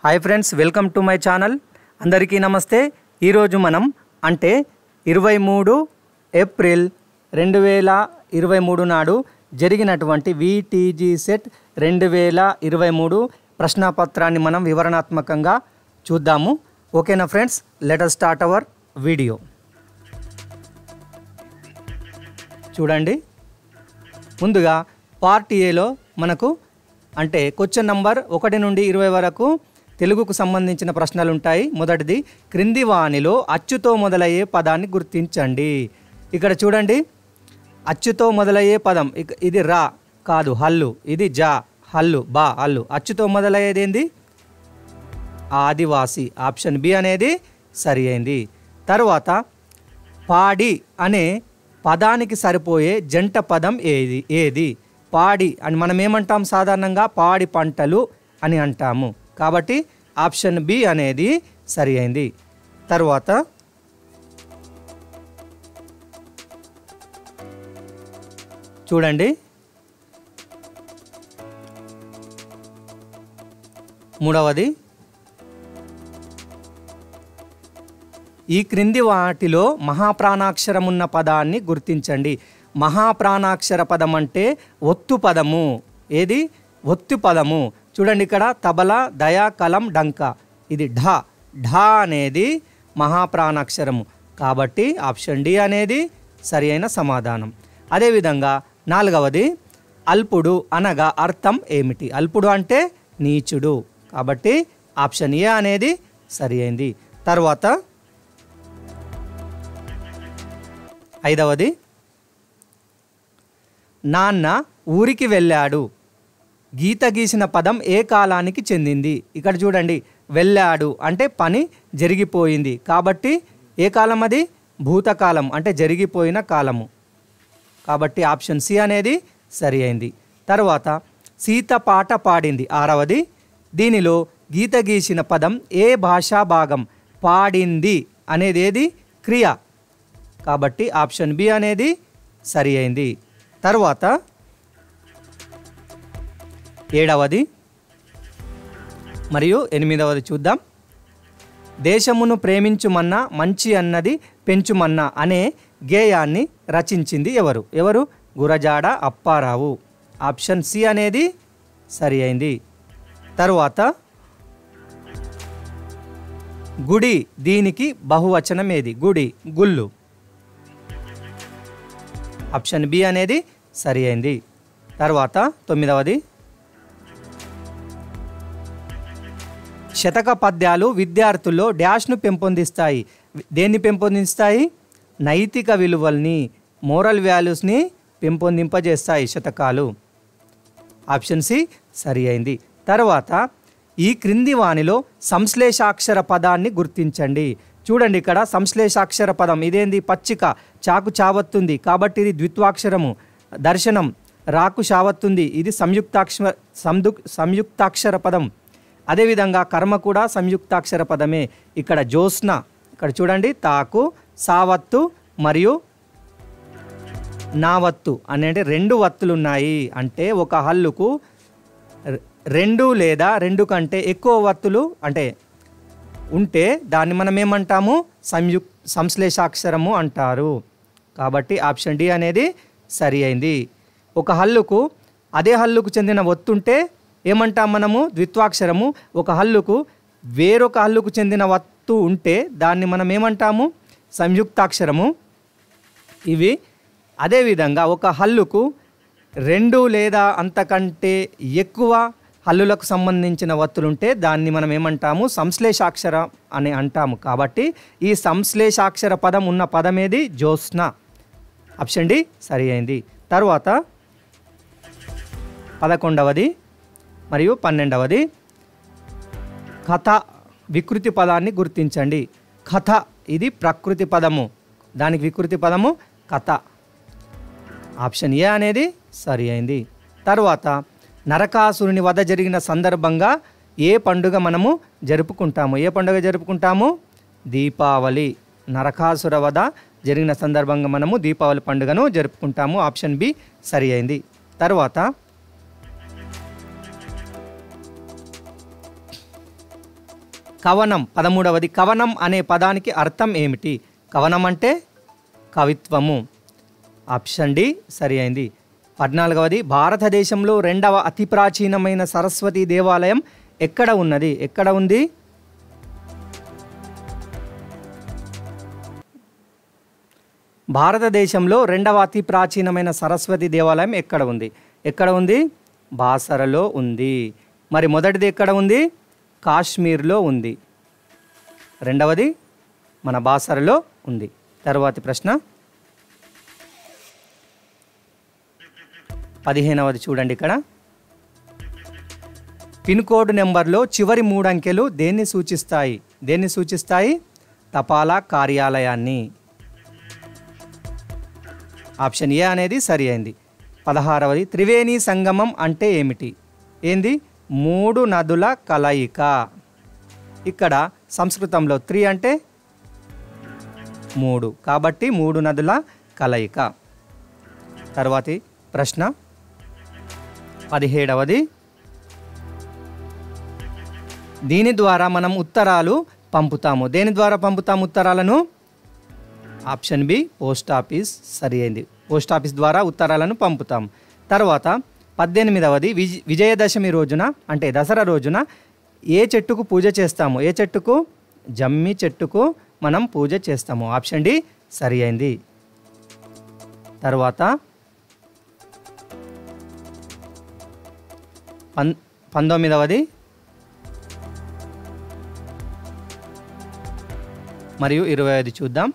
hi friends welcome to my channel అందరికీ నమస్తే ఈరోజు మనం అంటే ఇరవై మూడు ఏప్రిల్ రెండు వేల ఇరవై మూడు నాడు జరిగినటువంటి విటీజీ సెట్ రెండు వేల ఇరవై మూడు ప్రశ్నాపత్రాన్ని మనం వివరణాత్మకంగా చూద్దాము ఓకేనా friends let's start our video చూడండి ముందుగా పార్ట్ ఏలో మనకు అంటే క్వశ్చన్ నంబర్ ఒకటి నుండి ఇరవై వరకు తెలుగుకు సంబంధించిన ప్రశ్నలు ఉంటాయి మొదటిది క్రింది వాణిలో అచ్చుతో మొదలయ్యే పదాన్ని గుర్తించండి ఇక్కడ చూడండి అచ్చుతో మొదలయ్యే పదం ఇక- ఇది రా కాదు హల్లు ఇది జా హల్లు బా హల్లు అచ్చుతో మొదలయ్యేది ఏంది ఆదివాసి ఆప్షన్ బి అనేది సరి అయింది తర్వాత పాడి అనే పదానికి సరిపోయే జంట పదం ఏది ఏది పాడి అని మనం ఏమంటాం సాధారణంగా పాడి పంటలు అని అంటాము కాబట్టి ఆప్షన్ బి అనేది సరి అయింది తర్వాత చూడండి మూడవది ఈ క్రింది వాటిలో మహాప్రాణాక్షరమున్న పదాన్ని గుర్తించండి మహాప్రాణాక్షర పదం అంటే ఒత్తు పదము ఏది ఒత్తు పదము చూడండి ఇక్కడ తబల దయా కలం డంక ఇది ఢ ఢ అనేది మహాప్రాణాక్షరము కాబట్టి ఆప్షన్ డి అనేది సరి అయిన సమాధానం అదేవిధంగా నాలుగవది అల్పుడు అనగా అర్థం ఏమిటి అల్పుడు అంటే నీచుడు కాబట్టి ఆప్షన్ ఏ అనేది సరి అయింది తర్వాత ఐదవది నాన్న ఊరికి వెళ్ళాడు గీత గీసిన పదం ఏ కాలానికి చెందింది ఇక్కడ చూడండి వెళ్ళాడు అంటే పని జరిగిపోయింది కాబట్టి ఏ కాలం అది భూతకాలం అంటే జరిగిపోయిన కాలము కాబట్టి ఆప్షన్ సి అనేది సరి అయింది తర్వాత సీత పాట పాడింది ఆరవది దీనిలో గీత గీసిన పదం ఏ భాషా భాగం పాడింది అనేది ఏది క్రియ కాబట్టి ఆప్షన్ బి అనేది సరి అయింది తర్వాత ఏడవది మరియు ఎనిమిదవది చూద్దాం దేశమును ప్రేమించుమన్నా మంచి అన్నది పెంచుమన్నా అనే గేయాన్ని రచించింది ఎవరు ఎవరు గురజాడ అప్పారావు ఆప్షన్ సి అనేది సరి అయింది తరువాత గుడి దీనికి బహువచనం ఏది గుడి గుళ్ళు ఆప్షన్ బి అనేది సరి అయింది తర్వాత తొమ్మిదవది శతక పద్యాలు విద్యార్థుల్లో డాష్ను పెంపొందిస్తాయి దేన్ని పెంపొందిస్తాయి నైతిక విలువల్ని మోరల్ వాల్యూస్ని పెంపొందింపజేస్తాయి శతకాలు ఆప్షన్ సి సరి అయింది తర్వాత ఈ క్రింది వాణిలో సంశ్లేషాక్షర పదాన్ని గుర్తించండి చూడండి ఇక్కడ సంశ్లేషాక్షర పదం ఇదేంది పచ్చిక చాకు చావత్తుంది కాబట్టి ఇది ద్విత్వాక్షరము దర్శనం రాకు చావత్తుంది ఇది సంయుక్తాక్షర సందు సంయుక్తాక్షర పదం అదేవిధంగా కర్మ కూడా సంయుక్తాక్షర పదమే ఇక్కడ జ్యోత్స్న ఇక్కడ చూడండి తాకు సావత్తు మరియు నావత్తు అనేటి రెండు వత్తులు ఉన్నాయి అంటే ఒక హల్లుకు రె- రెండు లేదా రెండు కంటే ఎక్కువ వత్తులు అంటే ఉంటే దాన్ని మనం ఏమంటాము సంయుక్ సంశ్లేషాక్షరము అంటారు కాబట్టి ఆప్షన్ డి అనేది సరి అయింది ఒక హల్లుకు అదే హల్లుకు చెందిన ఒత్తుంటే ఏమంటాం మనము ద్విత్వాక్షరము ఒక హల్లుకు వేరొక హల్లుకు చెందిన వత్తు ఉంటే దాన్ని మనం ఏమంటాము సంయుక్తాక్షరము ఇవి అదేవిధంగా ఒక హల్లుకు రెండు లేదా అంతకంటే ఎక్కువ హల్లులకు సంబంధించిన వత్తులుంటే దాన్ని మనం ఏమంటాము సంశ్లేషాక్షర అని అంటాము కాబట్టి ఈ సంశ్లేషాక్షర పదం ఉన్న పదం ఏది జ్యోత్స్న ఆప్షన్ డి సరి అయింది తర్వాత పదకొండవది మరియు పన్నెండవది కథ వికృతి పదాన్ని గుర్తించండి కథ ఇది ప్రకృతి పదము దానికి వికృతి పదము కథ ఆప్షన్ ఏ అనేది సరి అయింది తర్వాత నరకాసురుని వధ జరిగిన సందర్భంగా ఏ పండుగ మనము జరుపుకుంటాము ఏ పండుగ జరుపుకుంటాము దీపావళి నరకాసుర వధ జరిగిన సందర్భంగా మనము దీపావళి పండుగను జరుపుకుంటాము ఆప్షన్ బి సరి అయింది తర్వాత కవనం పదమూడవది కవనం అనే పదానికి అర్థం ఏమిటి కవనం అంటే కవిత్వము ఆప్షన్ డి సరి అయింది పద్నాలుగవది భారతదేశంలో రెండవ అతి ప్రాచీనమైన సరస్వతి దేవాలయం ఎక్కడ ఉన్నది ఎక్కడ ఉంది భారతదేశంలో రెండవ అతి ప్రాచీనమైన సరస్వతి దేవాలయం ఎక్కడ ఉంది ఎక్కడ ఉంది బాసరలో ఉంది మరి మొదటిది ఎక్కడ ఉంది కాశ్మీర్లో ఉంది రెండవది మన బాసరలో ఉంది తర్వాతి ప్రశ్న పదిహేనవది చూడండి ఇక్కడ పిన్ కోడ్ నెంబర్లో చివరి మూడు అంకెలు దేన్ని సూచిస్తాయి దేన్ని సూచిస్తాయి తపాలా కార్యాలయాన్ని ఆప్షన్ ఏ అనేది సరి అయింది పదహారవది త్రివేణి సంగమం అంటే ఏమిటి ఏంది మూడు నదుల కలయిక ఇక్కడ సంస్కృతంలో త్రి అంటే మూడు కాబట్టి మూడు నదుల కలయిక తర్వాతి ప్రశ్న పదిహేడవది దీని ద్వారా మనం ఉత్తరాలు పంపుతాము దేని ద్వారా పంపుతాము ఉత్తరాలను ఆప్షన్ బి పోస్ట్ ఆఫీస్ సరి అయింది పోస్ట్ ఆఫీస్ ద్వారా ఉత్తరాలను పంపుతాం తర్వాత పద్దెనిమిదవది విజ విజయదశమి రోజున అంటే దసరా రోజున ఏ చెట్టుకు పూజ చేస్తాము ఏ చెట్టుకు జమ్మి చెట్టుకు మనం పూజ చేస్తాము ఆప్షన్ డి సరి అయింది తర్వాత పం పంతొమ్మిదవది మరియు ఇరవై ఐదు చూద్దాం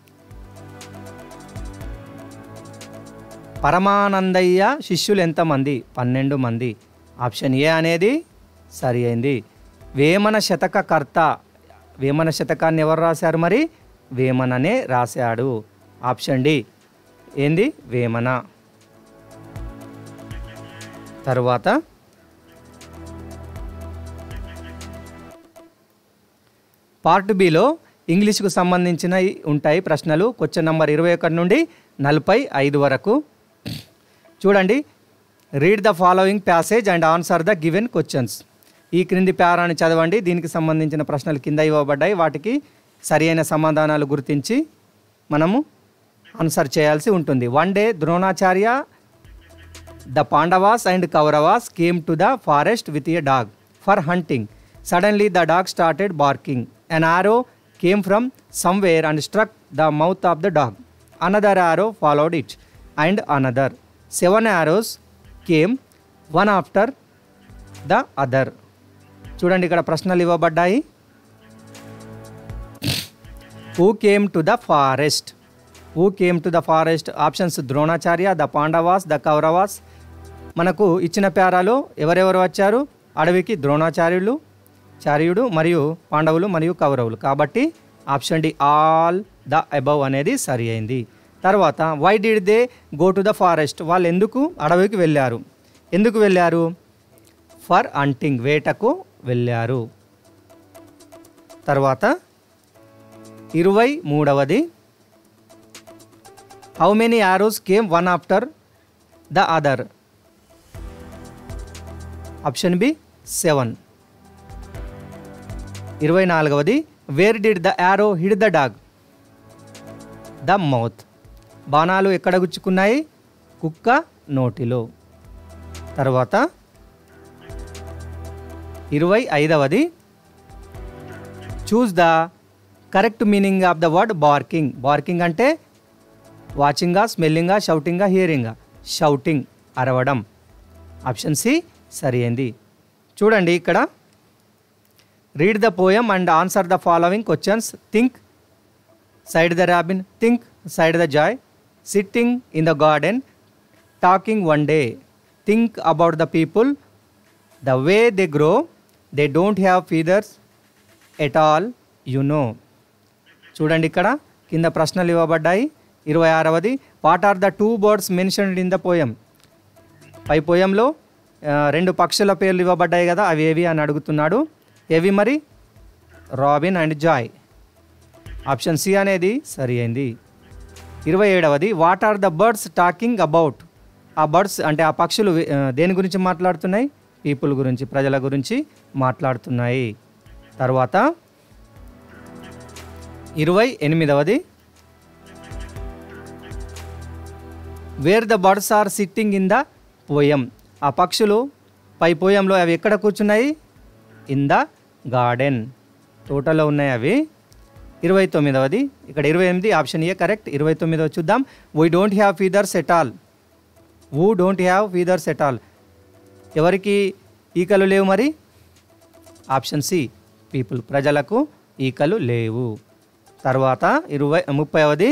పరమానందయ్య శిష్యులు ఎంతమంది పన్నెండు మంది ఆప్షన్ ఏ అనేది సరి అయింది వేమన శతక కర్త వేమన శతకాన్ని ఎవరు రాశారు మరి వేమననే రాశాడు ఆప్షన్ డి ఏంది వేమన తరువాత పార్ట్ బిలో ఇంగ్లీష్కు సంబంధించిన ఉంటాయి ప్రశ్నలు క్వశ్చన్ నంబర్ ఇరవై ఒకటి నుండి నలభై ఐదు వరకు చూడండి read the following passage and answer the given questions ఈ క్రింది ప్యారాన్ని చదవండి దీనికి సంబంధించిన ప్రశ్నలు కింద ఇవ్వబడ్డాయి వాటికి సరి అయిన సమాధానాలు గుర్తించి మనము ఆన్సర్ చేయాల్సి ఉంటుంది one day Dronacharya the Pandavas and Kauravas came to the forest with a dog for hunting suddenly the dog started barking an arrow came from somewhere and struck the mouth of the dog another arrow followed it and another seven arrows came one after the other చూడండి ఇక్కడ ప్రశ్నలు ఇవ్వబడ్డాయి who came to the forest who came to the forest options Dronacharya the Pandavas the Kauravas మనకు ఇచ్చిన పేరాలో ఎవరెవరు వచ్చారు అడవికి ద్రోణాచార్యులు చార్యుడు మరియు పాండవులు మరియు కౌరవులు కాబట్టి option D all the above అనేది సరి అయింది తర్వాత why did they go to the forest వాళ్ళు ఎందుకు అడవికి వెళ్ళారు ఎందుకు వెళ్ళారు ఫర్ అంటింగ్ వేటకు వెళ్ళారు తర్వాత ఇరవై మూడవది how many arrows came one after the other option B seven ఇరవై నాలుగవది where did the arrow hit the dog the mouth బాణాలు ఎక్కడ గుచ్చుకున్నాయి కుక్క నోటిలో తర్వాత ఇరవై ఐదవది choose the correct meaning of the word barking barking అంటే వాచింగా స్మెల్లింగా షౌటింగా హియరింగా షౌటింగ్ అరవడం ఆప్షన్ సి సరి అయింది చూడండి ఇక్కడ read the poem and answer the following questions think side the robin think side the jay sitting in the garden talking one day think about the people the way they grow they don't have feathers at all you know చూడండి ఇక్కడ కింద ప్రశ్నలు ఇవ్వబడ్డాయి ఇరవై ఆరవది what are the two birds mentioned in the poem పై పోయంలో ఆ, రెండు పక్షుల పేర్లు ఇవ్వబడ్డాయి కదా అవి ఏవి అని అడుగుతున్నాడు ఏవి మరి robin and jay option C అనేది సరి అయింది ఇరవై ఏడవది what are the birds talking about ఆ బర్డ్స్ అంటే ఆ పక్షులు ఆ, దేని గురించి మాట్లాడుతున్నాయి పీపుల్ గురించి ప్రజల గురించి మాట్లాడుతున్నాయి తర్వాత ఇరవై ఎనిమిదవది where the birds are sitting in the poem ఆ పక్షులు పై పోయంలో అవి ఎక్కడ కూర్చున్నాయి ఇన్ ద గార్డెన్ తోటలో ఉన్నాయి అవి ఇరవై తొమ్మిదవది ఇక్కడ ఇరవై ఎనిమిది ఆప్షన్ ఏ కరెక్ట్ ఇరవై తొమ్మిదవ చూద్దాం we don't have feathers at all who don't have feathers at all ఎవరికి ఈకలు లేవు మరి ఆప్షన్ సి పీపుల్ ప్రజలకు ఈకలు లేవు తర్వాత ఇరవై ముప్పైవది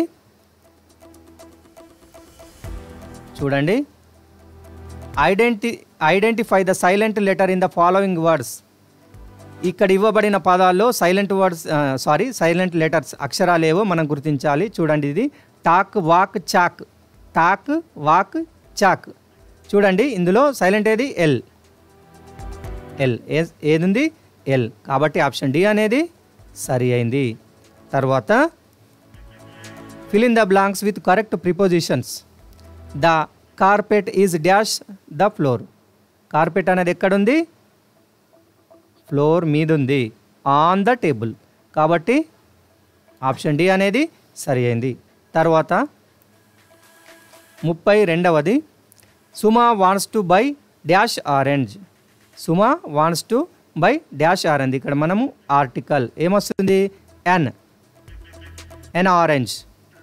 చూడండి ఐడెంటి identify the silent letter in the following words ఇక్కడ ఇవ్వబడిన పదాల్లో silent words sorry silent letters అక్షరాలు ఏవో మనం గుర్తించాలి చూడండి ఇది talk walk chalk talk walk chalk చూడండి ఇందులో సైలెంట్ ఏది ఎల్ ఎల్ ఏ ఏది ఎల్ కాబట్టి ఆప్షన్ డి అనేది సరి అయింది తర్వాత fill in the blanks with correct prepositions the carpet is dash the floor carpet అనేది ఎక్కడుంది ఫ్లోర్ మీద ఉంది ఆన్ ద టేబుల్ కాబట్టి ఆప్షన్ డి అనేది సరి అయింది తర్వాత ముప్పై రెండవది Suma wants to buy dash orange Suma wants to buy dash orange ఇక్కడ మనము ఆర్టికల్ ఏమొస్తుంది ఎన్ ఎన్ ఆరెంజ్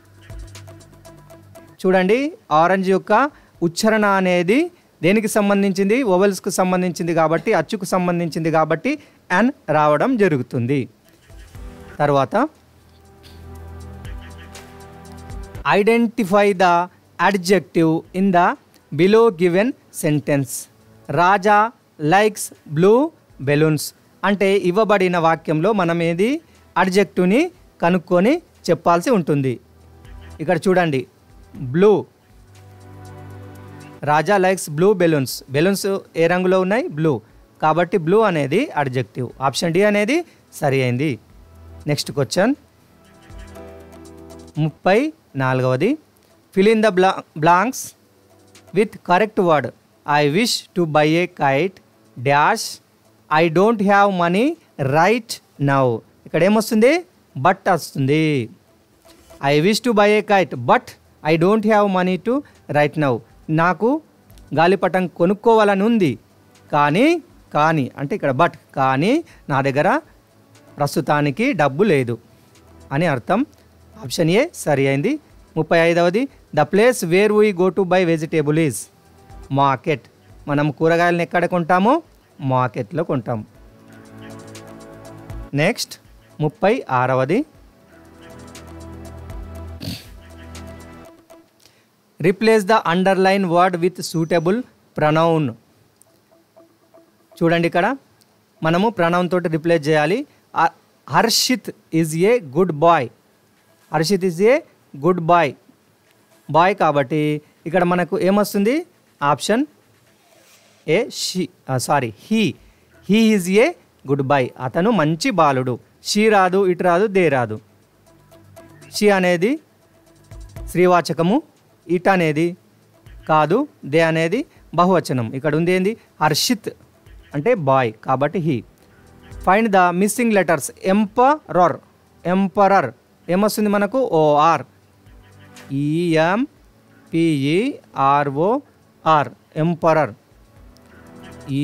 చూడండి ఆరెంజ్ యొక్క ఉచ్చారణ అనేది దేనికి సంబంధించింది ఓవెల్స్కు సంబంధించింది కాబట్టి అచ్చుకు సంబంధించింది కాబట్టి ఎన్ రావడం జరుగుతుంది తర్వాత identify the adjective in the below given sentence Raja likes blue balloons అంటే ఇవ్వబడిన వాక్యంలో మనం ఏది అడ్జెక్టివ్ని కనుక్కొని చెప్పాల్సి ఉంటుంది ఇక్కడ చూడండి blue Raja likes blue balloons balloons ఏ రంగులో ఉన్నాయి బ్లూ కాబట్టి బ్లూ అనేది అడ్జెక్టివ్ ఆప్షన్ డి అనేది సరి అయింది నెక్స్ట్ క్వశ్చన్ ముప్పై నాలుగవది ఫిల్ ఇన్ ద బ్లా blanks with correct word I wish to buy a kite dash I don't have money right now ఇక్కడ ఏమొస్తుంది బట్ వస్తుంది I wish to buy a kite but I don't have money to right now నాకు గాలిపటం కొనుక్కోవాలని ఉంది కానీ కానీ అంటే ఇక్కడ బట్ కానీ నా దగ్గర ప్రస్తుతానికి డబ్బు లేదు అని అర్థం ఆప్షన్ ఏ సరి అయింది ముప్పై ఐదవది the place where we go to buy vegetable is market మనం కూరగాయలను ఎక్కడ కొంటామో మార్కెట్లో కొంటాం నెక్స్ట్ ముప్పై ఆరవది replace the underline word with suitable pronoun చూడండి ఇక్కడ మనము ప్రనౌన్ తోటి రిప్లేస్ చేయాలి అ- Harshit is a good boy Harshit is a good boy boy కాబట్టి ఇక్కడ మనకు ఏమొస్తుంది option A she sorry he he is a good boy అతను మంచి బాలుడు షీ రాదు ఇటు రాదు దే రాదు షీ అనేది శ్రీవాచకము ఇట్ అనేది కాదు దే అనేది బహువచనం ఇక్కడ ఉంది ఏంది హర్షిత్ అంటే బాయ్ కాబట్టి he find the missing letters emperor emperor ఏమొస్తుంది మనకు ఓఆర్ ఈఎం పిఈఆర్ఓఆర్ ఎంపరర్ ఈ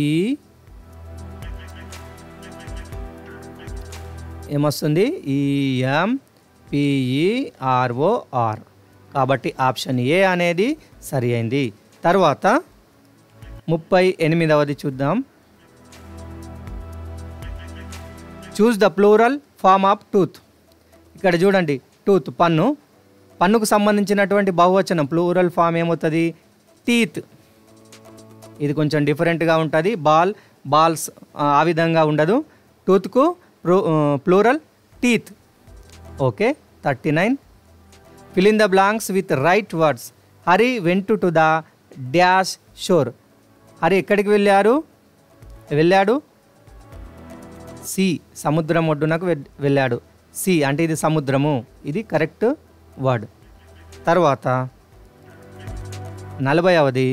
ఏమొస్తుంది ఈఎం పిఈఆర్ఓఆర్ కాబట్టి ఆప్షన్ ఏ అనేది సరి అయింది తర్వాత ముప్పై ఎనిమిదవది చూద్దాం choose the plural form of tooth ఇక్కడ చూడండి టూత్ పన్ను పన్నుకు సంబంధించినటువంటి బహువచనం ప్లూరల్ ఫామ్ ఏమవుతుంది టీత్ ఇది కొంచెం డిఫరెంట్గా ఉంటుంది బాల్ బాల్స్ ఆ విధంగా ఉండదు టూత్కు plural teeth okay thirty nine fill in the blanks with right words Hari went to the dash shore Hari ఎక్కడికి వెళ్ళారు వెళ్ళాడు సి సముద్రం ఒడ్డునకు వె- వెళ్ళాడు సి అంటే ఇది సముద్రము ఇది కరెక్ట్ వర్డ్ తర్వాత నలభైవది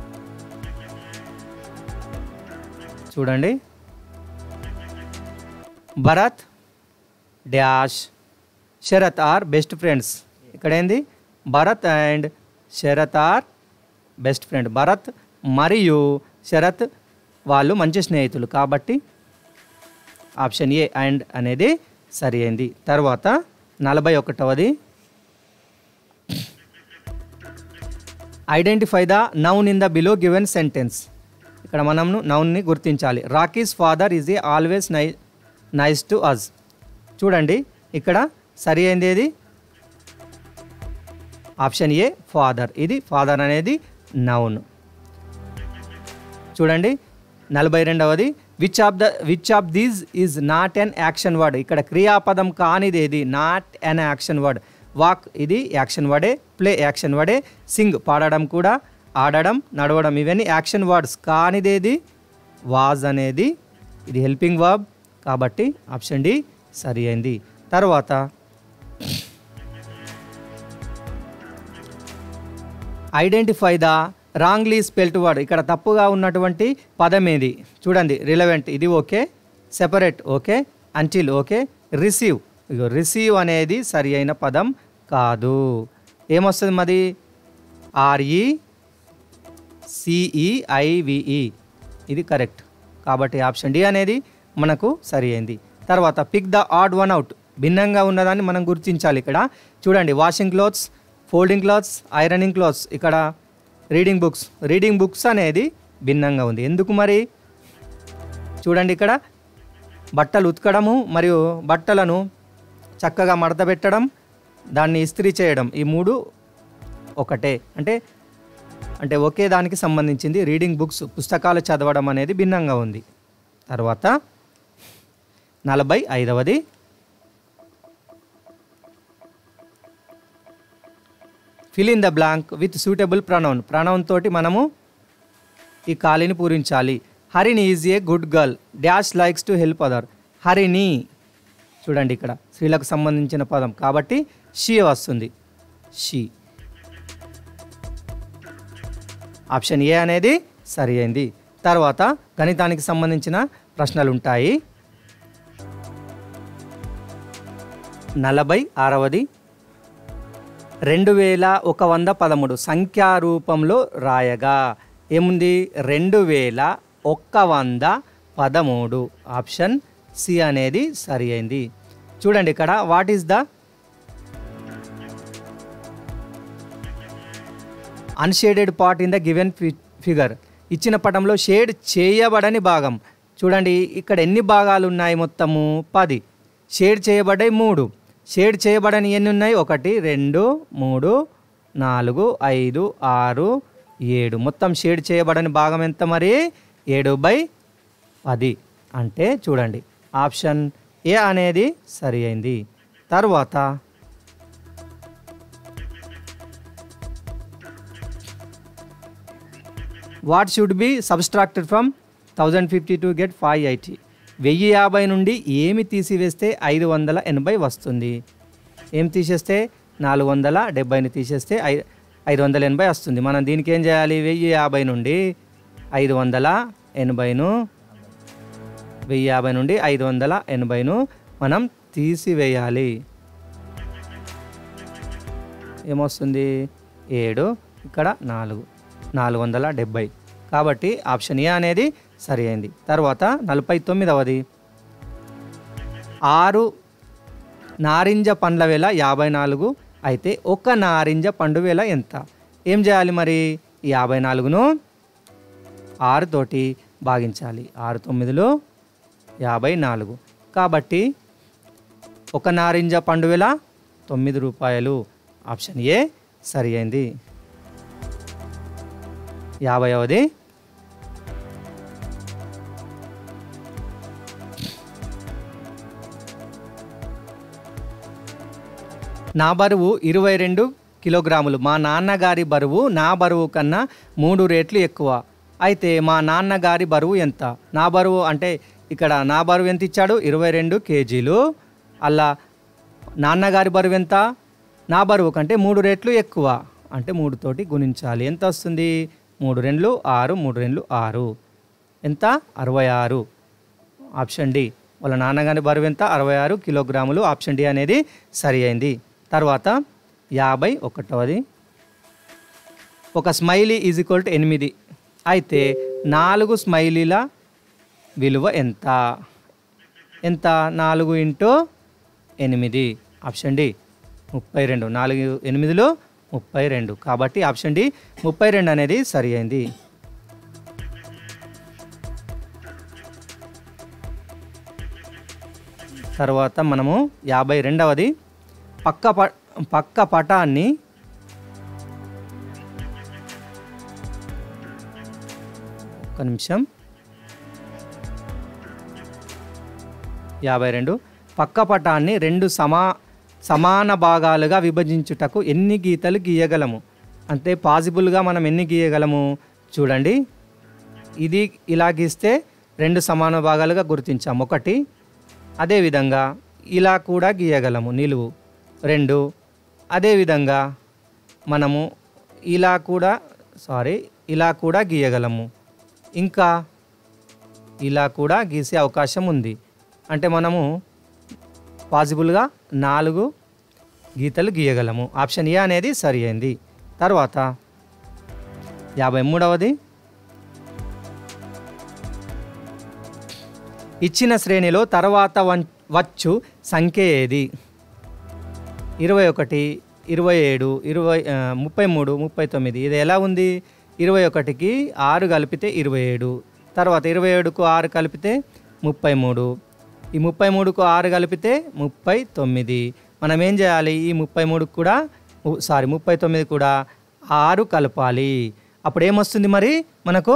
చూడండి Bharat dash Sharat are best friends ఇక్కడ ఏంది Bharat and Sharat are best friend Bharat మరియు శరత్ వాళ్ళు మంచి స్నేహితులు కాబట్టి ఆప్షన్ ఏ అండ్ అనేది సరి అయింది తర్వాత నలభై ఒకటవది identify the noun in the below given sentence ఇక్కడ మనం నౌన్ని గుర్తించాలి Rocky's father is a always నై నైస్ టు అజ్ చూడండి ఇక్కడ సరి అయింది ఏది ఆప్షన్ ఏ ఫాదర్ ఇది ఫాదర్ అనేది నౌన్ చూడండి నలభై రెండవది which of the which of these is not an action word ఇక్కడ క్రియాపదం కానిది ఏది not an action word walk ఇది యాక్షన్ వర్డే ప్లే యాక్షన్ వర్డే సింగ్ పాడడం కూడా ఆడడం నడవడం ఇవన్నీ యాక్షన్ వర్డ్స్ కానిదేది వాజ్ అనేది ఇది హెల్పింగ్ వర్బ్ కాబట్టి ఆప్షన్ డి సరి అయింది తర్వాత identify the wrongly spelt word ఇక్కడ తప్పుగా ఉన్నటువంటి పదం ఏది చూడండి రిలవెంట్ ఇది okay separate okay until okay receive ఇగో రిసీవ్ అనేది సరి అయిన పదం కాదు ఏమొస్తుంది మరి ఆర్ఈ సిఈఐవిఈ ఇది కరెక్ట్ కాబట్టి ఆప్షన్ డి అనేది మనకు సరి అయింది తర్వాత pick the odd one out భిన్నంగా ఉన్నదాన్ని మనం గుర్తించాలి ఇక్కడ చూడండి washing clothes folding clothes ironing clothes ఇక్కడ రీడింగ్ బుక్స్ రీడింగ్ బుక్స్ అనేది భిన్నంగా ఉంది ఎందుకు మరి చూడండి ఇక్కడ బట్టలు ఉతకడము మరియు బట్టలను చక్కగా మడత పెట్టడం దాన్ని ఇస్త్రీ చేయడం ఈ మూడు ఒకటే అంటే అంటే ఒకే దానికి సంబంధించింది రీడింగ్ బుక్స్ పుస్తకాలు చదవడం అనేది భిన్నంగా ఉంది తర్వాత నలభై ఐదవది fill in the blank with suitable pronoun pronoun తోటి మనము ఈ ఖాళీని పూరించాలి Harini is a good girl dash likes to help other Harini చూడండి ఇక్కడ స్త్రీలకు సంబంధించిన పదం కాబట్టి షీ వస్తుంది షీ ఆప్షన్ ఏ అనేది సరి అయింది తర్వాత గణితానికి సంబంధించిన ప్రశ్నలు ఉంటాయి నలభై ఆరవది రెండు వేల ఒక వంద పదమూడు సంఖ్యా రూపంలో రాయగా ఏముంది రెండు వేల ఒక్క వంద పదమూడు ఆప్షన్ సి అనేది సరి అయింది చూడండి ఇక్కడ what is the unshaded part in the given figure ఇచ్చిన పటంలో షేడ్ చేయబడని భాగం చూడండి ఇక్కడ ఎన్ని భాగాలు ఉన్నాయి మొత్తము పది షేడ్ చేయబడ్డాయి మూడు షేడ్ చేయబడని ఎన్ని ఉన్నాయి ఒకటి రెండు మూడు నాలుగు ఐదు ఆరు ఏడు మొత్తం షేడ్ చేయబడని భాగం ఎంత మరి ఏడు బై పది అంటే చూడండి ఆప్షన్ ఏ అనేది సరి అయింది తర్వాత what should be subtracted from thousand fifty to get five eighty వెయ్యి యాభై నుండి ఏమి తీసివేస్తే ఐదు వందల ఎనభై వస్తుంది ఏం తీసేస్తే నాలుగు వందల డెబ్బైని తీసేస్తే ఐ ఐదు వందల ఎనభై వస్తుంది మనం దీనికి ఏం చేయాలి వెయ్యి యాభై నుండి ఐదు వందల ఎనభైను వెయ్యి యాభై నుండి ఐదు వందల ఎనభైను మనం తీసివేయాలి ఏమొస్తుంది ఏడు ఇక్కడ నాలుగు నాలుగు వందల డెబ్బై కాబట్టి ఆప్షన్ ఏ అనేది సరి అయింది తర్వాత నలభై తొమ్మిదవది ఆరు నారింజ పండ్ల వేల యాభై నాలుగు అయితే ఒక నారింజ పండు వేల ఎంత ఏం చేయాలి మరి ఈ యాభై నాలుగును ఆరుతోటి భాగించాలి ఆరు తొమ్మిదిలో యాభై నాలుగు కాబట్టి ఒక నారింజ పండు వేల తొమ్మిది రూపాయలు ఆప్షన్ ఏ సరి అయింది యాభైవది నా బరువు ఇరవై రెండు కిలోగ్రాములు మా నాన్నగారి బరువు నా బరువు కన్నా మూడు రేట్లు ఎక్కువ అయితే మా నాన్నగారి బరువు ఎంత నా బరువు అంటే ఇక్కడ నా బరువు ఎంత ఇచ్చాడు ఇరవై రెండు కేజీలు అలా నాన్నగారి బరువు ఎంత నా బరువు కంటే మూడు రేట్లు ఎక్కువ అంటే మూడుతోటి గుణించాలి ఎంత వస్తుంది మూడు రెండ్లు ఆరు మూడు రెండ్లు ఆరు ఎంత అరవై ఆరు ఆప్షన్ డి వాళ్ళ నాన్నగారి బరువు ఎంత అరవై ఆరు కిలోగ్రాములు ఆప్షన్ డి అనేది సరి అయింది తర్వాత యాభై ఒకటవది ఒక స్మైలీ ఈజ్ ఈక్వల్ టు ఎనిమిది అయితే నాలుగు స్మైలీల విలువ ఎంత ఎంత నాలుగు ఇంటూ ఎనిమిది ఆప్షన్ డి ముప్పై రెండు నాలుగు ఎనిమిదిలో ముప్పై రెండు కాబట్టి ఆప్షన్ డి ముప్పై రెండు అనేది సరి అయింది తర్వాత మనము యాభై రెండవది పక్క ప పక్క పటాన్ని ఒక నిమిషం యాభై రెండు పక్క పటాన్ని రెండు సమా సమాన భాగాలుగా విభజించుటకు ఎన్ని గీతలు గీయగలము అంటే పాసిబుల్గా మనం ఎన్ని గీయగలము చూడండి ఇది ఇలా గీస్తే రెండు సమాన భాగాలుగా గుర్తించాము ఒకటి అదేవిధంగా ఇలా కూడా గీయగలము నిలువు రెండు అదేవిధంగా మనము ఇలా కూడా సారీ ఇలా కూడా గీయగలము ఇంకా ఇలా కూడా గీసే అవకాశం ఉంది అంటే మనము పాసిబుల్గా నాలుగు గీతలు గీయగలము ఆప్షన్ ఏ అనేది సరి అయింది తర్వాత యాభై మూడవది ఇచ్చిన శ్రేణిలో తర్వాత వన్- వచ్చు సంఖ్య ఏది ఇరవై ఒకటి ఇరవై ఏడు ఇరవై ఆ, ముప్పై మూడు ముప్పై తొమ్మిది ఇది ఎలా ఉంది ఇరవై ఒకటికి ఆరు కలిపితే ఇరవై ఏడు తర్వాత ఇరవై ఏడుకు ఆరు కలిపితే ముప్పై మూడు ఈ ముప్పై మూడుకు ఆరు కలిపితే ముప్పై తొమ్మిది మనం ఏం చేయాలి ఈ ముప్పై మూడుకు కూడా ము- సారీ ముప్పై తొమ్మిది కూడా ఆరు కలపాలి అప్పుడు ఏమొస్తుంది మరి మనకు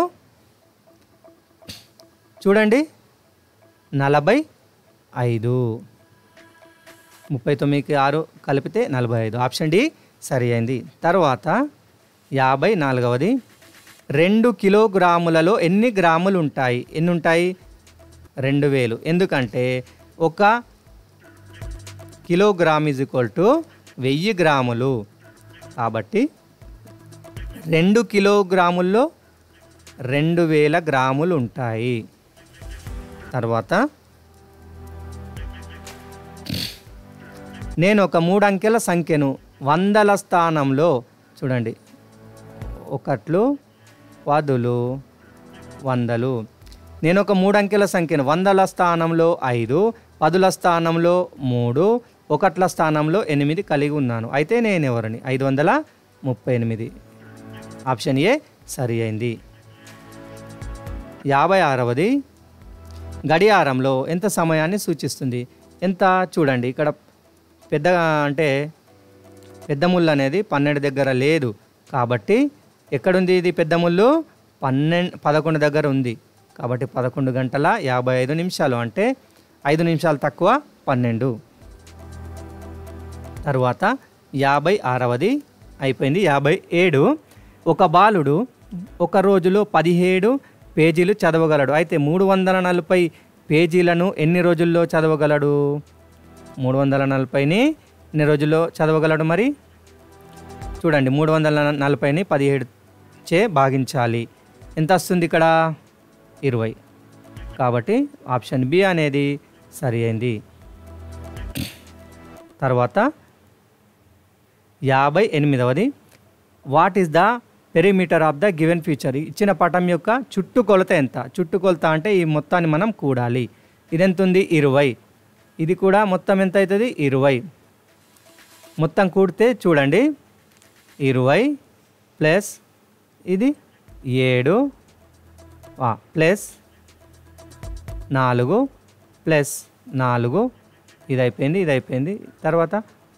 చూడండి నలభై ఐదు ముప్పై తొమ్మిదికి ఆరు కలిపితే నలభై ఐదు ఆప్షన్ డి సరి అయింది తర్వాత యాభై నాలుగవది రెండు కిలోగ్రాములలో ఎన్ని గ్రాములు ఉంటాయి ఎన్ని ఉంటాయి రెండు వేలు ఎందుకంటే ఒక కిలోగ్రామ్ ఈజ్ ఈక్వల్ టు వెయ్యి గ్రాములు కాబట్టి రెండు కిలోగ్రాముల్లో రెండు వేల గ్రాములు ఉంటాయి తర్వాత నేను ఒక మూడు అంకెల సంఖ్యను వందల స్థానంలో చూడండి ఒకట్లు పదులు వందలు నేను ఒక మూడు అంకెల సంఖ్యను వందల స్థానంలో ఐదు పదుల స్థానంలో మూడు ఒకట్ల స్థానంలో ఎనిమిది కలిగి ఉన్నాను అయితే నేను ఎవరిని ఐదు వందల ముప్పై ఎనిమిది ఆప్షన్ ఏ సరి అయింది యాభై ఆరవది గడియారంలో ఎంత సమయాన్ని సూచిస్తుంది ఎంత చూడండి ఇక్కడ పెద్ద అంటే పెద్ద ముళ్ళు అనేది పన్నెండు దగ్గర లేదు కాబట్టి ఎక్కడుంది ఇది పెద్ద ముళ్ళు పన్నెండు పదకొండు దగ్గర ఉంది కాబట్టి పదకొండు గంటల యాభై ఐదు నిమిషాలు అంటే ఐదు నిమిషాలు తక్కువ పన్నెండు తరువాత యాభై ఆరవది అయిపోయింది యాభై ఏడు ఒక బాలుడు ఒక రోజులో పదిహేడు పేజీలు చదవగలడు అయితే మూడు వందల నలభై పేజీలను ఎన్ని రోజుల్లో చదవగలడు మూడు వందల నలభైని ఎన్ని రోజుల్లో చదవగలడు మరి చూడండి మూడు వందల నలభైని పదిహేడు చే భాగించాలి ఎంత వస్తుంది ఇక్కడ ఇరవై కాబట్టి ఆప్షన్ బి అనేది సరి అయింది తర్వాత యాభై ఎనిమిదవది what is the perimeter of the given feature ఇచ్చిన పటం యొక్క చుట్టుకొలత ఎంత చుట్టుకొలత అంటే ఈ మొత్తాన్ని మనం కూడాలి ఇది ఎంత ఉంది ఇరవై ఇది కూడా మొత్తం ఎంత అవుతుంది ఇరవై మొత్తం కూడితే చూడండి ఇరవై ప్లస్ ఇది ఏడు ఆ, ప్లస్ నాలుగు ప్లస్ నాలుగు ఇది అయిపోయింది ఇది అయిపోయింది తర్వాత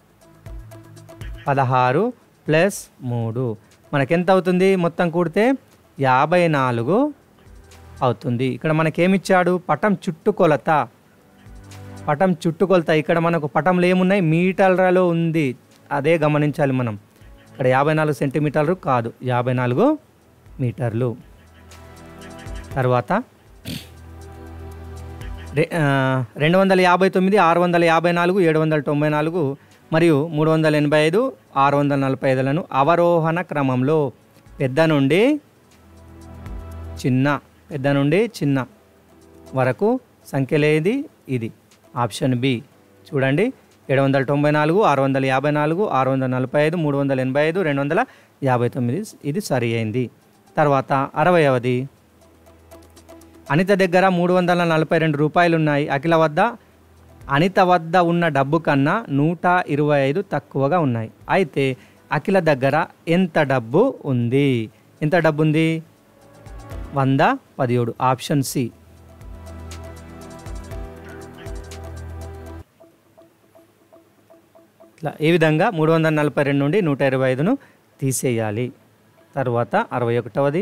పదహారు ప్లస్ మూడు మనకెంత అవుతుంది మొత్తం కూడితే యాభై నాలుగు అవుతుంది ఇక్కడ మనకేమిచ్చాడు పటం చుట్టుకొలత పటం చుట్టుకొలత ఇక్కడ మనకు పటంలో ఏమున్నాయి మీటర్లలో ఉంది అదే గమనించాలి మనం ఇక్కడ యాభై నాలుగు సెంటీమీటర్లు కాదు యాభై నాలుగు మీటర్లు తర్వాత రె- ఆ, రెండు వందల యాభై తొమ్మిది ఆరు వందల యాభై నాలుగు ఏడు వందల తొంభై నాలుగు మరియు మూడు వందల ఎనభై ఐదు ఆరు వందల నలభై ఐదులను అవరోహణ క్రమంలో పెద్ద నుండి చిన్న పెద్ద నుండి చిన్న వరకు సంఖ్యలేది ఇది ఆప్షన్ బి చూడండి ఏడు వందల తొంభై నాలుగు ఆరు వందల యాభై నాలుగు ఆరు వందల నలభై ఐదు మూడు వందల ఎనభై ఐదు రెండు వందల యాభై తొమ్మిది ఇది సరి అయింది తర్వాత అరవయవది అనిత దగ్గర మూడు వందల నలభై రెండు రూపాయలు ఉన్నాయి అఖిల వద్ద అనిత వద్ద ఉన్న డబ్బు కన్నా నూట ఇరవై ఐదు తక్కువగా ఉన్నాయి అయితే అఖిల దగ్గర ఎంత డబ్బు ఉంది ఎంత డబ్బు ఉంది వంద పదిహేడు ఆప్షన్ సి ఇట్లా ఈ విధంగా మూడు వందల నలభై రెండు నుండి నూట ఇరవై ఐదును తీసేయాలి తర్వాత అరవై ఒకటవది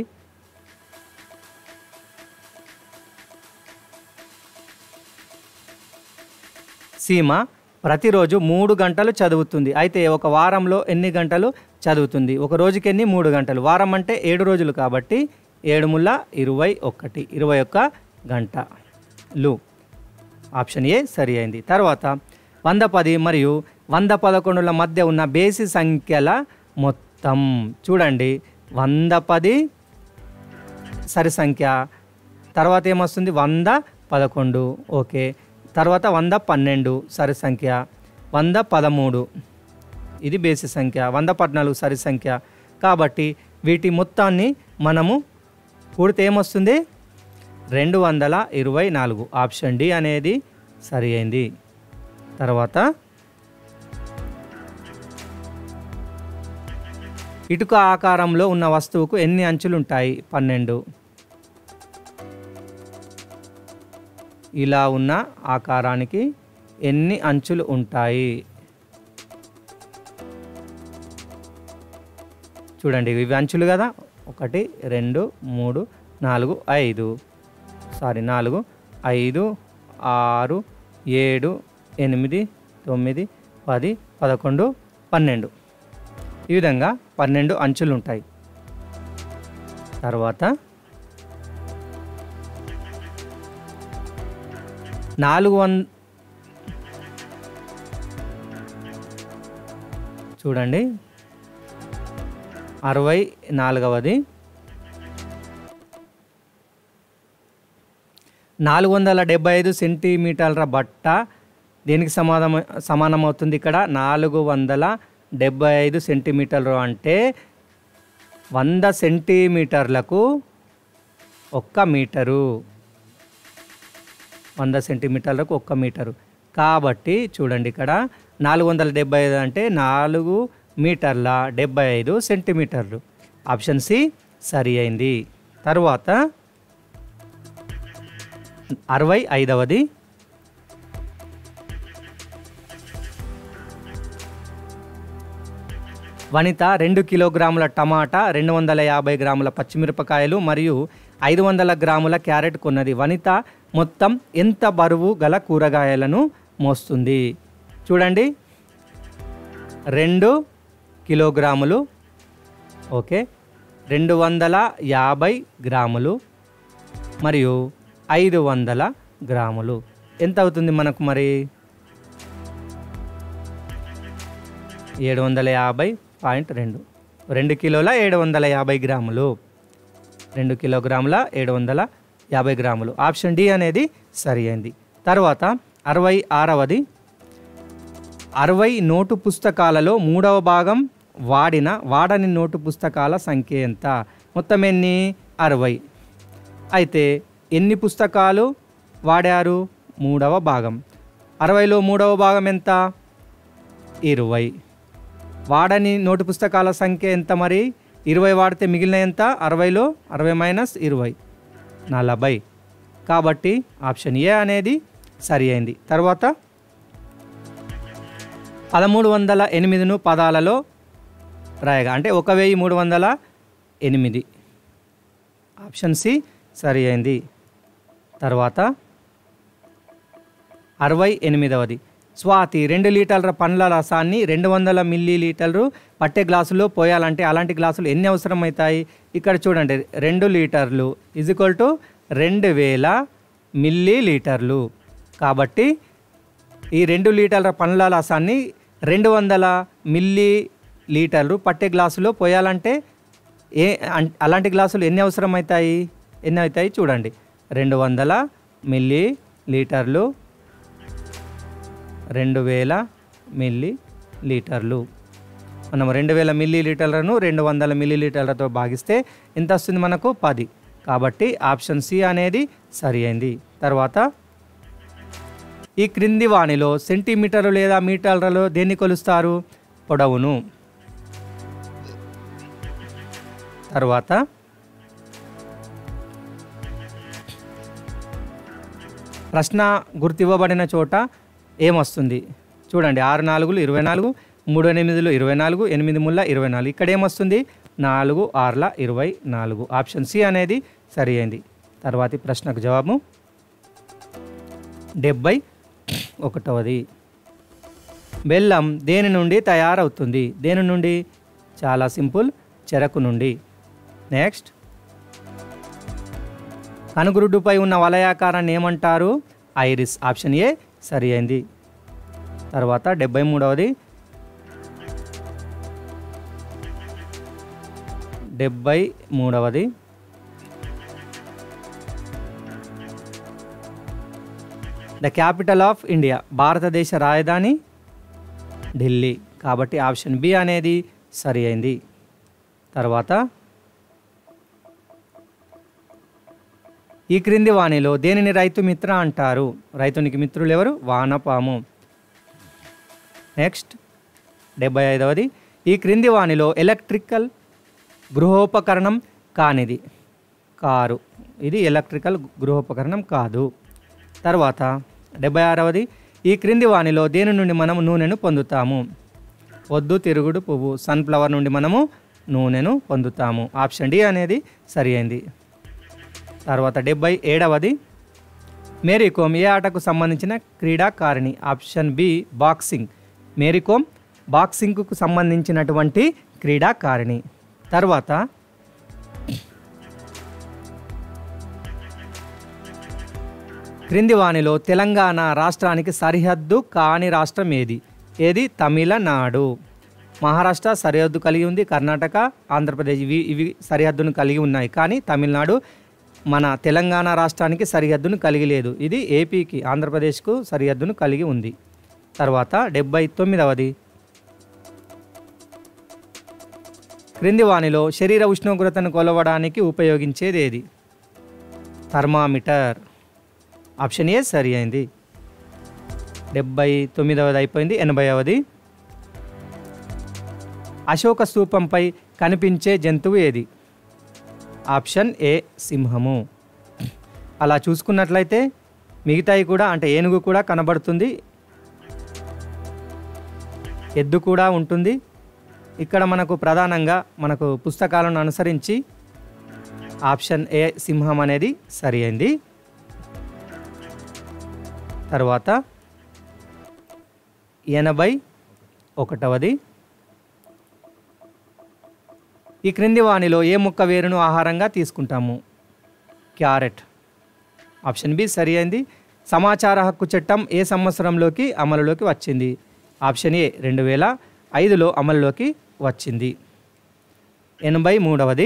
సీమ ప్రతిరోజు మూడు గంటలు చదువుతుంది అయితే ఒక వారంలో ఎన్ని గంటలు చదువుతుంది ఒక రోజుకి ఎన్ని మూడు గంటలు వారం అంటే ఏడు రోజులు కాబట్టి ఏడు ముళ్ళ ఇరవై ఒకటి ఇరవై ఒక్క గంటలు ఆప్షన్ ఏ సరి అయింది తర్వాత వంద పది మరియు వంద పదకొండుల మధ్య ఉన్న బేసి సంఖ్యల మొత్తం చూడండి వంద పది సరి సంఖ్య తర్వాత ఏమొస్తుంది వంద పదకొండు ఓకే తర్వాత వంద పన్నెండు సరి సంఖ్య వంద పదమూడు ఇది బేసి సంఖ్య వంద పద్నాలుగు సరి సంఖ్య కాబట్టి వీటి మొత్తాన్ని మనము కూడితే ఏమొస్తుంది రెండు వందల ఇరవై నాలుగు ఆప్షన్ డి అనేది సరి అయింది తర్వాత ఇటుక ఆకారంలో ఉన్న వస్తువుకు ఎన్ని అంచులు ఉంటాయి పన్నెండు ఇలా ఉన్న ఆకారానికి ఎన్ని అంచులు ఉంటాయి చూడండి ఇవి అంచులు కదా ఒకటి రెండు మూడు నాలుగు ఐదు సారీ నాలుగు ఐదు ఆరు ఏడు ఎనిమిది తొమ్మిది పది పదకొండు పన్నెండు ఈ విధంగా పన్నెండు అంచులు ఉంటాయి తర్వాత నాలుగు వం చూడండి అరవై నాలుగవది నాలుగు వందల డెబ్బై ఐదు సెంటీమీటర్ల బట్ట దీనికి సమానం సమానమవుతుంది ఇక్కడ నాలుగు వందల డెబ్బై ఐదు సెంటీమీటర్లు అంటే వంద సెంటీమీటర్లకు ఒక్క మీటరు వంద సెంటీమీటర్లకు ఒక్క మీటరు కాబట్టి చూడండి ఇక్కడ నాలుగు వందల డెబ్బై ఐదు అంటే నాలుగు మీటర్ల డెబ్బై ఐదు సెంటీమీటర్లు ఆప్షన్ సి సరి అయింది తరువాత అరవై ఐదవది వనిత రెండు కిలోగ్రాముల టమాటా రెండు వందల యాభై గ్రాముల పచ్చిమిరపకాయలు మరియు ఐదు వందల గ్రాముల క్యారెట్ కొన్నది వనిత మొత్తం ఎంత బరువు గల కూరగాయలను మోస్తుంది చూడండి రెండు కిలోగ్రాములు ఓకే రెండు వందల యాభై గ్రాములు మరియు ఐదు వందల గ్రాములు ఎంత అవుతుంది మనకు మరి ఏడు వందల యాభై పాయింట్ రెండు రెండు కిలోల ఏడు వందల యాభై గ్రాములు రెండు కిలోగ్రాముల ఏడు వందల యాభై గ్రాములు ఆప్షన్ డి అనేది సరి అయింది తర్వాత అరవై ఆరవది అరవై నోటు పుస్తకాలలో మూడవ భాగం వాడిన వాడని నోటు పుస్తకాల సంఖ్య ఎంత మొత్తం ఎన్ని అరవై అయితే ఎన్ని పుస్తకాలు వాడారు మూడవ భాగం అరవైలో మూడవ భాగం ఎంత ఇరవై వాడని నోటు పుస్తకాల సంఖ్య ఎంత మరి ఇరవై వాడితే మిగిలిన ఎంత అరవైలో అరవై మైనస్ ఇరవై నలభై కాబట్టి ఆప్షన్ ఏ అనేది సరి అయింది తర్వాత పదమూడు వందల ఎనిమిదిను పదాలలో రాయగా అంటే ఒక వెయ్యి మూడు వందల ఎనిమిది ఆప్షన్ సి సరి అయింది తర్వాత అరవై ఎనిమిదవది స్వాతి రెండు లీటర్ల పండ్ల రసాన్ని రెండు వందల మిల్లీ లీటర్లు పట్టే గ్లాసులో పోయాలంటే అలాంటి గ్లాసులు ఎన్ని అవసరం అవుతాయి ఇక్కడ చూడండి రెండు లీటర్లు ఈక్వల్ టు రెండు వేల మిల్లీ లీటర్లు కాబట్టి ఈ రెండు లీటర్ల పండ్ల రసాన్ని రెండు వందల మిల్లీ లీటర్లు పట్టే గ్లాసులో పోయాలంటే ఏ అన్- అలాంటి గ్లాసులు ఎన్ని అవసరం అవుతాయి ఎన్ని అవుతాయి చూడండి రెండు వందల మిల్లీ లీటర్లు రెండు వేల మిల్లీ లీటర్లు మనం రెండు వేల మిల్లీ లీటర్లను రెండు వందల మిల్లీ లీటర్లతో భాగిస్తే ఎంత వస్తుంది మనకు పది కాబట్టి ఆప్షన్ సి అనేది సరి అయింది తర్వాత ఈ క్రింది వాణిలో సెంటీమీటర్లు లేదా మీటర్లలో దేన్ని కొలుస్తారు పొడవును తర్వాత ప్రశ్న గుర్తివ్వబడిన చోట ఏమొస్తుంది చూడండి ఆరు నాలుగులు ఇరవై నాలుగు మూడు ఎనిమిదిలు ఇరవై నాలుగు ఎనిమిది ముళ్ళ ఇరవై నాలుగు ఇక్కడ ఏమొస్తుంది నాలుగు ఆరుల ఇరవై నాలుగు ఆప్షన్ సి అనేది సరి అయింది తర్వాతి ప్రశ్నకు జవాబు డెబ్బై ఒకటవది బెల్లం దేని నుండి తయారవుతుంది దేని నుండి చాలా సింపుల్ చెరకు నుండి నెక్స్ట్ కనుగురుడ్డుపై ఉన్న వలయాకారాన్ని ఏమంటారు ఐరిస్ ఆప్షన్ ఏ సరి అయింది తర్వాత డెబ్బై మూడవది డెబ్బై మూడవది ద క్యాపిటల్ ఆఫ్ ఇండియా భారతదేశ రాజధాని ఢిల్లీ కాబట్టి ఆప్షన్ బి అనేది సరి అయింది తర్వాత ఈ క్రింది వాణిలో దేనిని రైతు మిత్ర అంటారు రైతునికి మిత్రులు ఎవరు వానపాము నెక్స్ట్ డెబ్బై ఐదవది ఈ క్రింది వాణిలో ఎలక్ట్రికల్ గృహోపకరణం కానిది కారు ఇది ఎలక్ట్రికల్ గృహోపకరణం కాదు తర్వాత డెబ్బై ఆరవది ఈ క్రింది వాణిలో దేని నుండి మనము నూనెను పొందుతాము వద్దు తిరుగుడు పువ్వు సన్ఫ్లవర్ నుండి మనము నూనెను పొందుతాము ఆప్షన్ డి అనేది సరి అయింది తర్వాత డెబ్బై ఏడవది మేరీకోమ్ ఏ ఆటకు సంబంధించిన క్రీడాకారిణి ఆప్షన్ బి బాక్సింగ్ మేరీకోమ్ బాక్సింగ్కు సంబంధించినటువంటి క్రీడాకారిణి తర్వాత క్రింది వాణిలో తెలంగాణ రాష్ట్రానికి సరిహద్దు కాని రాష్ట్రం ఏది ఏది తమిళనాడు మహారాష్ట్ర సరిహద్దు కలిగి ఉంది కర్ణాటక ఆంధ్రప్రదేశ్ ఇవి ఇవి సరిహద్దును కలిగి ఉన్నాయి కానీ తమిళనాడు మన తెలంగాణ రాష్ట్రానికి సరిహద్దును కలిగి లేదు ఇది ఏపీకి ఆంధ్రప్రదేశ్కు సరిహద్దును కలిగి ఉంది తర్వాత డెబ్బై తొమ్మిదవది క్రింది వాణిలో శరీర ఉష్ణోగ్రతను కొలవడానికి ఉపయోగించేది ఏది థర్మామీటర్ ఆప్షన్ ఏ సరి అయింది డెబ్బై తొమ్మిదవది అయిపోయింది ఎనభైవది అశోక స్తూపంపై కనిపించే జంతువు ఏది ఆప్షన్ ఏ సింహము అలా చూసుకున్నట్లయితే మిగతాయి కూడా అంటే ఏనుగు కూడా కనబడుతుంది ఎద్దు కూడా ఉంటుంది ఇక్కడ మనకు ప్రధానంగా మనకు పుస్తకాలను అనుసరించి ఆప్షన్ ఏ సింహం అనేది సరి అయింది తర్వాత ఎనభై ఒకటవది ఈ క్రింది వాణిలో ఏ మొక్క వేరును ఆహారంగా తీసుకుంటాము క్యారెట్ ఆప్షన్ బి సరి అయింది సమాచార హక్కు చట్టం ఏ సంవత్సరంలోకి అమలులోకి వచ్చింది ఆప్షన్ ఏ రెండు వేల ఐదులో అమలులోకి వచ్చింది ఎనభై మూడవది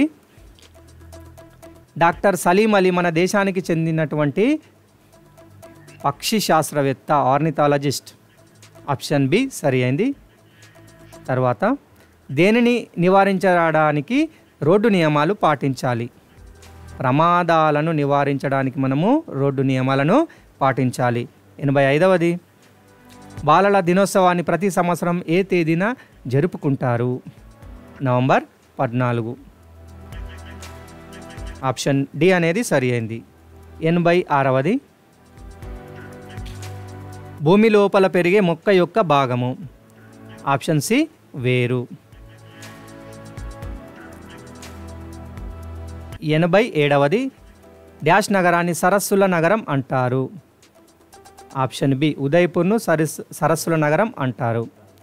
డాక్టర్ సలీం అలీ మన దేశానికి చెందినటువంటి పక్షి శాస్త్రవేత్త ఆర్నిథాలజిస్ట్ ఆప్షన్ బి సరి అయింది తర్వాత దేనిని నివారించడానికి రోడ్డు నియమాలు పాటించాలి ప్రమాదాలను నివారించడానికి మనము రోడ్డు నియమాలను పాటించాలి ఎనభై ఐదవది బాలల దినోత్సవాన్ని ప్రతి సంవత్సరం ఏ తేదీన జరుపుకుంటారు నవంబర్ పద్నాలుగు ఆప్షన్ డి అనేది సరి అయింది ఎనభై ఆరవది భూమి లోపల పెరిగే మొక్క యొక్క భాగము ఆప్షన్ సి వేరు ఎనభై ఏడవది డాష్ నగరాన్ని సరస్సుల నగరం అంటారు ఆప్షన్ బి ఉదయ్పూర్ను సరస్ సరస్సుల నగరం అంటారు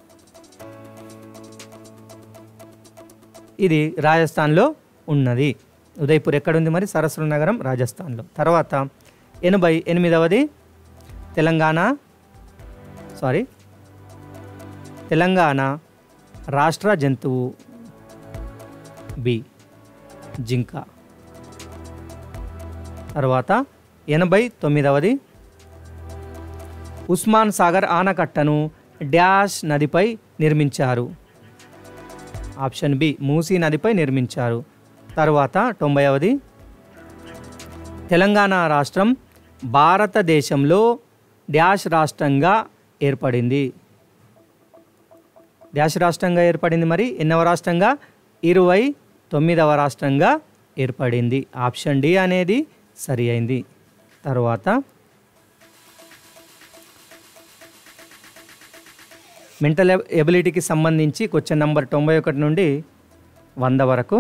ఇది రాజస్థాన్లో ఉన్నది ఉదయ్పూర్ ఎక్కడుంది మరి సరస్సుల నగరం రాజస్థాన్లో తర్వాత ఎనభై ఎనిమిదవది తెలంగాణ సారీ తెలంగాణ రాష్ట్ర జంతువు బి జింక తర్వాత ఎనభై తొమ్మిదవది ఉస్మాన్ సాగర్ ఆనకట్టను డ్యాష్ నదిపై నిర్మించారు ఆప్షన్ బి మూసీ నదిపై నిర్మించారు తర్వాత తొంభైవది తెలంగాణ రాష్ట్రం భారతదేశంలో డ్యాష్ రాష్ట్రంగా ఏర్పడింది డ్యాష్ రాష్ట్రంగా ఏర్పడింది మరి ఎన్నవ రాష్ట్రంగా ఇరవై తొమ్మిదవ రాష్ట్రంగా ఏర్పడింది ఆప్షన్ డి అనేది సరి అయింది తర్వాత మెంటల్ ఎబిలిటీకి సంబంధించి క్వశ్చన్ నంబర్ తొంభై ఒకటి నుండి వంద వరకు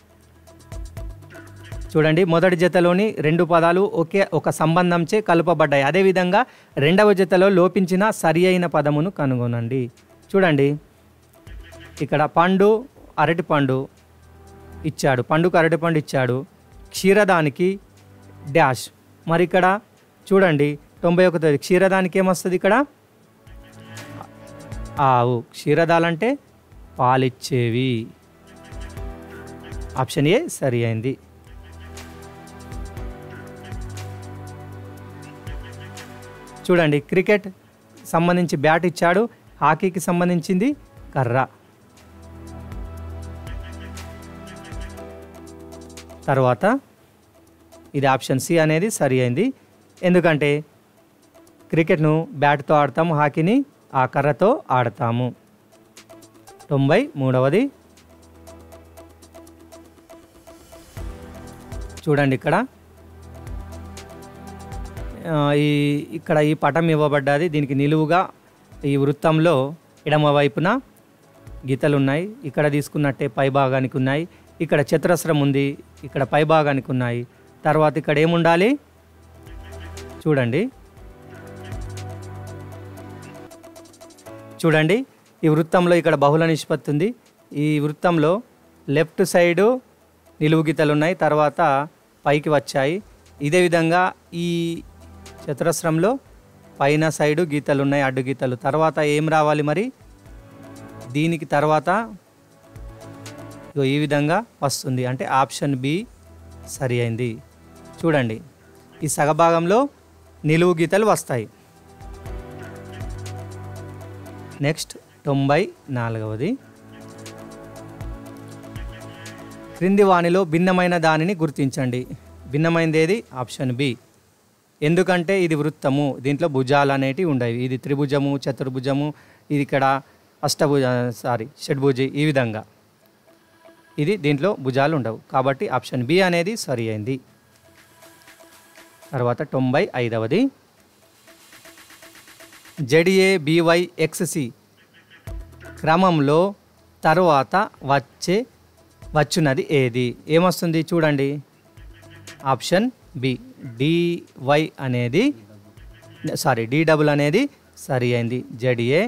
చూడండి మొదటి జతలోని రెండు పదాలు ఒకే ఒక సంబంధంచే కలుపబడ్డాయి అదేవిధంగా రెండవ జతలో లోపించిన సరి అయిన పదమును కనుగొనండి చూడండి ఇక్కడ పండు అరటి పండు ఇచ్చాడు పండుకు అరటి పండు ఇచ్చాడు క్షీరదానికి డాష్ మరి ఇక్కడ చూడండి తొంభై ఒకటి క్షీరదానికి ఏమొస్తుంది ఇక్కడ ఆవు క్షీరదాలంటే పాలిచ్చేవి ఆప్షన్ ఏ సరి అయింది చూడండి క్రికెట్ సంబంధించి బ్యాట్ ఇచ్చాడు హాకీకి సంబంధించింది కర్ర తర్వాత ఇది ఆప్షన్ సి అనేది సరి అయింది ఎందుకంటే క్రికెట్ను బ్యాట్తో ఆడతాము హాకీని ఆ కర్రతో ఆడతాము తొంభై మూడవది చూడండి ఇక్కడ ఆ, ఈ ఇక్కడ ఈ పటం ఇవ్వబడ్డది దీనికి నిలువుగా ఈ వృత్తంలో ఎడమ వైపున గీతలు ఉన్నాయి ఇక్కడ తీసుకున్నట్టే పై భాగానికి ఉన్నాయి ఇక్కడ చతురస్రం ఉంది ఇక్కడ పై భాగానికి ఉన్నాయి తర్వాత ఇక్కడ ఏముండాలి చూడండి చూడండి ఈ వృత్తంలో ఇక్కడ బహుళ నిష్పత్తి ఉంది ఈ వృత్తంలో లెఫ్ట్ సైడు నిలువు గీతలు ఉన్నాయి తర్వాత పైకి వచ్చాయి ఇదే విధంగా ఈ చతురస్రంలో పైన సైడు గీతలు ఉన్నాయి అడ్డు గీతలు తర్వాత ఏం రావాలి మరి దీనికి తర్వాత ఇగో ఈ విధంగా వస్తుంది అంటే ఆప్షన్ బి సరి అయింది చూడండి ఈ సగభాగంలో నిలువు గీతలు వస్తాయి నెక్స్ట్ తొంభై నాలుగవది క్రింది వాణిలో భిన్నమైన దానిని గుర్తించండి భిన్నమైనది ఏది ఆప్షన్ బి ఎందుకంటే ఇది వృత్తము దీంట్లో భుజాలు అనేటివి ఉండవు ఇది త్రిభుజము చతుర్భుజము ఇది ఇక్కడ అష్టభుజ సారీ షడ్భుజి ఈ విధంగా ఇది దీంట్లో భుజాలు ఉండవు కాబట్టి ఆప్షన్ బి అనేది సరి అయింది తర్వాత తొంభై ఐదవది జడిఏ బివై ఎక్స్సి క్రమంలో తరువాత వచ్చే వచ్చున్నది ఏది ఏమొస్తుంది చూడండి ఆప్షన్ బి డివై అనేది సారీ డి డబుల్ అనేది సరి అయింది జడిఏ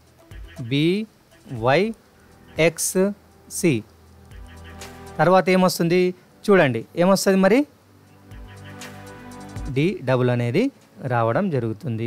బివై ఎక్స్ సి తర్వాత ఏమొస్తుంది చూడండి ఏమొస్తుంది మరి డి డబుల్ అనేది రావడం జరుగుతుంది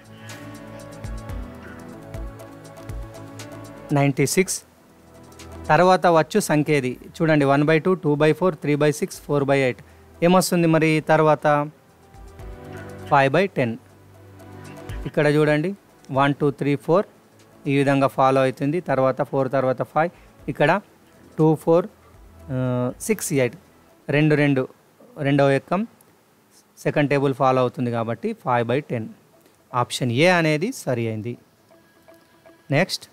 నైంటీ సిక్స్ తర్వాత వచ్చు సంఖ్యేది చూడండి one by two two by four three by six four by eight ఏమొస్తుంది మరి తర్వాత ఫైవ్ బై టెన్ ఇక్కడ చూడండి వన్ టూ త్రీ ఫోర్ ఈ విధంగా ఫాలో అవుతుంది తర్వాత ఫోర్ తర్వాత ఫైవ్ ఇక్కడ టూ ఫోర్ సిక్స్ ఎయిట్ రెండు రెండు రెండవ ఎక్కం సెకండ్ టేబుల్ ఫాలో అవుతుంది కాబట్టి five by ten option A అనేది సరి అయింది నెక్స్ట్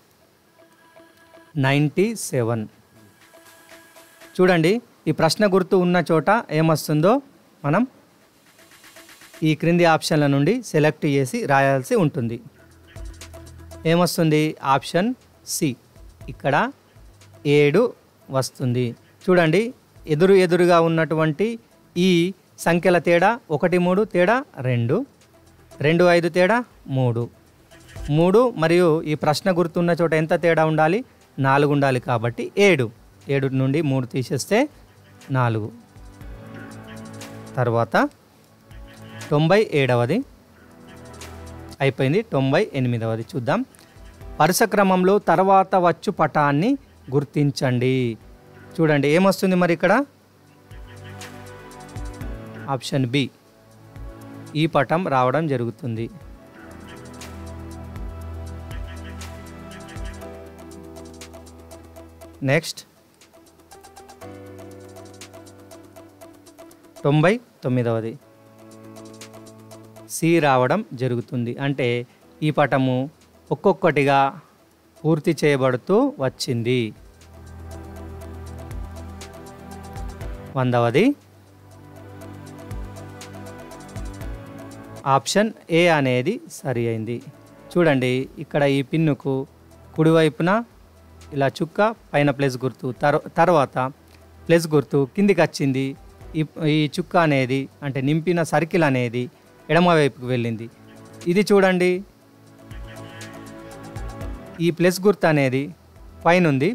నైంటీ సెవెన్ చూడండి ఈ ప్రశ్న గుర్తు ఉన్న చోట ఏమొస్తుందో మనం ఈ క్రింది ఆప్షన్ల నుండి సెలెక్ట్ చేసి రాయాల్సి ఉంటుంది ఏమొస్తుంది ఆప్షన్ సి ఇక్కడ ఏడు వస్తుంది చూడండి ఎదురు ఎదురుగా ఉన్నటువంటి ఈ సంఖ్యల తేడా ఒకటి మూడు తేడా రెండు రెండు ఐదు తేడా మూడు మూడు మరియు ఈ ప్రశ్న గుర్తున్న చోట ఎంత తేడా ఉండాలి నాలుగు ఉండాలి కాబట్టి ఏడు ఏడు నుండి మూడు తీసేస్తే నాలుగు తర్వాత తొంభై ఏడవది అయిపోయింది తొంభై ఎనిమిదవది చూద్దాం వరుస క్రమంలో తర్వాత వచ్చు పటాన్ని గుర్తించండి చూడండి ఏమొస్తుంది మరి ఇక్కడ ఆప్షన్ బి ఈ పటం రావడం జరుగుతుంది నెక్స్ట్ తొంభై తొమ్మిదవది సి రావడం జరుగుతుంది అంటే ఈ పటము ఒక్కొక్కటిగా పూర్తి చేయబడుతూ వచ్చింది వందవది ఆప్షన్ ఏ అనేది సరి అయింది చూడండి ఇక్కడ ఈ పిన్నుకు కుడివైపున ఇలా చుక్క పైన ప్లస్ గుర్తు తర్వా తర్వాత ప్లస్ గుర్తు కిందికి వచ్చింది ఈ ఈ చుక్క అనేది అంటే నింపిన సర్కిల్ అనేది ఎడమవైపుకు వెళ్ళింది ఇది చూడండి ఈ ప్లస్ గుర్తు అనేది పైన ఉంది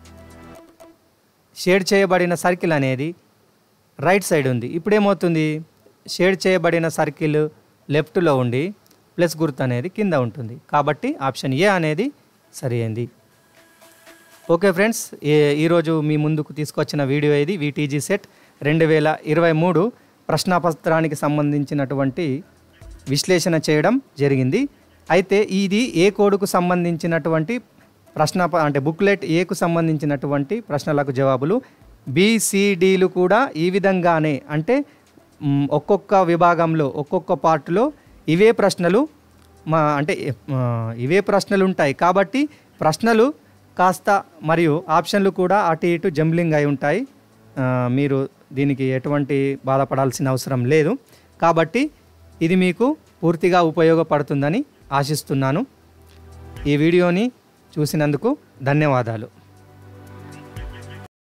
షేడ్ చేయబడిన సర్కిల్ అనేది రైట్ సైడ్ ఉంది ఇప్పుడు ఏమవుతుంది షేడ్ చేయబడిన సర్కిల్ లెఫ్ట్లో ఉండి ప్లస్ గుర్తు అనేది కింద ఉంటుంది కాబట్టి ఆప్షన్ ఏ అనేది సరి అయింది ఓకే ఫ్రెండ్స్ ఏ- ఈరోజు మీ ముందుకు తీసుకొచ్చిన వీడియో ఇది వీటీజీ సెట్ రెండు వేల ఇరవై మూడు ప్రశ్నాపత్రానికి సంబంధించినటువంటి విశ్లేషణ చేయడం జరిగింది అయితే ఇది ఏ కోడ్కు సంబంధించినటువంటి ప్రశ్న అంటే బుక్లెట్ ఏకు సంబంధించినటువంటి ప్రశ్నలకు జవాబులు బిసిడీలు కూడా ఈ విధంగానే అంటే మ్, ఒక్కొక్క విభాగంలో ఒక్కొక్క పార్ట్లో ఇవే ప్రశ్నలు మా అంటే ఆ, ఇవే ప్రశ్నలు ఉంటాయి కాబట్టి ప్రశ్నలు కాస్త మరియు ఆప్షన్లు కూడా అటు ఇటు జంబ్లింగ్ అయి ఉంటాయి ఆ, మీరు దీనికి ఎటువంటి బాధపడాల్సిన అవసరం లేదు కాబట్టి ఇది మీకు పూర్తిగా ఉపయోగపడుతుందని ఆశిస్తున్నాను ఈ వీడియోని చూసినందుకు ధన్యవాదాలు